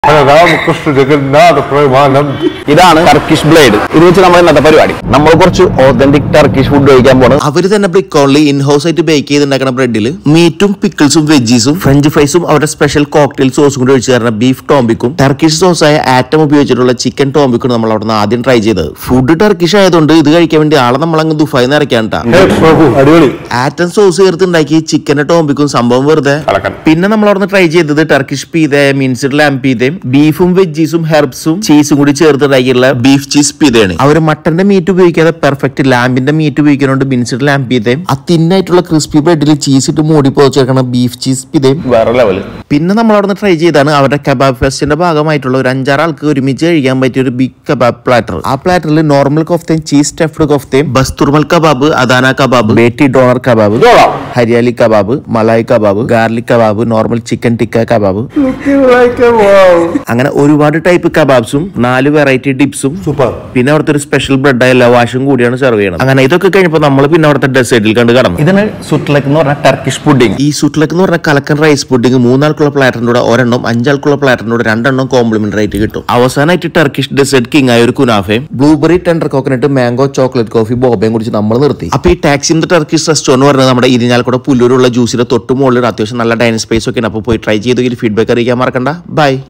രാമകൃഷ്ണ ജഗന്നാഥ പ്രേമാനന്ദ് ഇതാണ് Turkish blade ഇത് വെച്ച് നമ്മൾ ഇന്നത്തെ പരിപാടി നമ്മൾ കുറച്ച് ഓതന്റിക് ടർക്കിഷ് ഫുഡ് കഴിക്കാൻ പോണ് അവര് തന്നെ ബ്രിക്കോണിൽ ഇൻ ഹൗസ് ആയിട്ട് ബേക്ക് ചെയ്തുണ്ടാക്കുന്ന ബ്രെഡിൽ മീറ്റും പിക്കിൾസും വെജീസും ഫ്രഞ്ച് ഫ്രൈസും അവരുടെ സ്പെഷ്യൽ കോക്ടെയിൽ സോസും കൂടി ഒഴിച്ച് തരുന്ന ബീഫ് ടോംബിക്കും ടർക്കിഷ് സോസായ ആറ്റം ഉപയോഗിച്ചിട്ടുള്ള ചിക്കൻ ടോംബിക്കും നമ്മൾ അവിടെ നിന്ന് ആദ്യം ട്രൈ ചെയ്തത് ഫുഡ് ടർക്കിഷ് ആയതുകൊണ്ട് ഇത് കഴിക്കാൻ വേണ്ടി ആളെ നമ്മളങ്ങ് ദുഫായി നിറയ്ക്കാണ്ടാ ഹേ പ്രഭു അടിപൊളി ആറ്റം സോസ് ചേർത്ത് ഉണ്ടാക്കി ചിക്കന്റെ ടോംബിക്കും സംഭവം വെറുതെ കലക്കൻ. പിന്നെ നമ്മൾ അവിടെ ചെയ്ത് ചെയ്തത് ടർക്കിഷ് പീത മിൻസ്ഡ് ലാം പീതയും ബീഫും വെജീസും ഹെർബ്സും ചീസും കൂടി ചേർത്ത് ഉണ്ടാക്കിയുള്ള ബീഫ് ചീസ് പീതയാണ് അവർ മട്ടന്റെ മീറ്റ് ഉപയോഗിക്കാതെ പെർഫെക്റ്റ് ലാമ്പിന്റെ മീറ്റ് ഉപയോഗിക്കുന്നതുകൊണ്ട് മിൻസ്ഡ് ലാം പീതയും ആ തിന്നായിട്ടുള്ള ക്രിസ്പി ബ്രെഡിൽ ചീസ് ഇട്ട് മൂടി പോച്ചേക്കണ ബീഫ് ചീസ് പീതയും വേറെ ലെവല് പിന്നെ നമ്മൾ അവിടെ ട്രൈ ചെയ്താണ് അവരുടെ കബാബ് ഫെസ്റ്റിന്റെ ഭാഗമായിട്ടുള്ള ഒരു അഞ്ചാറ് ആൾക്ക് ഒരുമിച്ച് കഴിക്കാൻ പറ്റിയ ഒരു ബിഗ് കബാബ് പ്ലാറ്റർ ആ പ്ലാറ്ററിൽ നോർമൽ കോഫ്തയും ചീസ് സ്റ്റഫ്ഡ് കോഫ്തയും ബസ്തുർമൽ കബാബ് അദാന കബാബ് ബേട്ടി ഡോണർ കബാബ് ഇതോളാം. Hariyali kebab malai kebab garlic kebab normal chicken tikka kebab അങ്ങനെ ഒരുപാട് ടൈപ്പ് കബാബ്സും നാല് വെറൈറ്റി ഡിപ്സും സൂപ്പർ പിന്നെ അവിടുത്തെ ഒരു സ്പെഷ്യൽ ബ്രെഡായ ലവാഷും കൂടിയാണ് സെർവ് ചെയ്യണം അങ്ങനെ ഇതൊക്കെ കഴിഞ്ഞപ്പോൾ നമ്മൾ പിന്നെ അവിടുത്തെ ഡെസേർട്ടിൽ കണ്ട് കടന്നു ഇതിന് സുട്ട്ലക്ക് എന്ന് പറഞ്ഞ ടർക്കിഷ് പുഡിംഗ് ഈ സുട്ട്ലക്ക് എന്ന് പറഞ്ഞ കലക്കൻ റൈസ് പുഡിംഗ് മൂന്നാൾക്കുള്ള പ്ലാറ്ററിന്റെ കൂടെ ഒരെണ്ണം അഞ്ചാൾക്കുള്ള പ്ലാറ്ററിന്റെ കൂടെ രണ്ടെണ്ണം കോംപ്ലിമെന്ററി ആയിട്ട് കിട്ടും അവസാനമായിട്ട് ടർക്കിഷ് ഡെസേർട്ട് കിങ് ആയ ഒരു കുനാഫയും blueberry tender coconut mango chocolate coffee ബോബയും കുടിച്ച് നമ്മൾ നിർത്തി അപ്പൊ ഈ ടാക്സി ദ ടർക്കിഷ് റെസ്റ്റോറന്റ് പറഞ്ഞത് നമ്മുടെ ഇരിഞ്ഞാൽക്കൂടെ പുല്ലൂരുള്ള ജ്യൂസിന്റെ തൊട്ട് മുകളിൽ അത്യാവശ്യം നല്ല ഡൈനിങ് സ്പേസ് ഒക്കെ ഉണ്ട് അപ്പോൾ പോയി ട്രൈ ചെയ്ത് ഫീഡ്ബാക്ക് അറിയിക്കാൻ മറക്കണ്ട ബൈ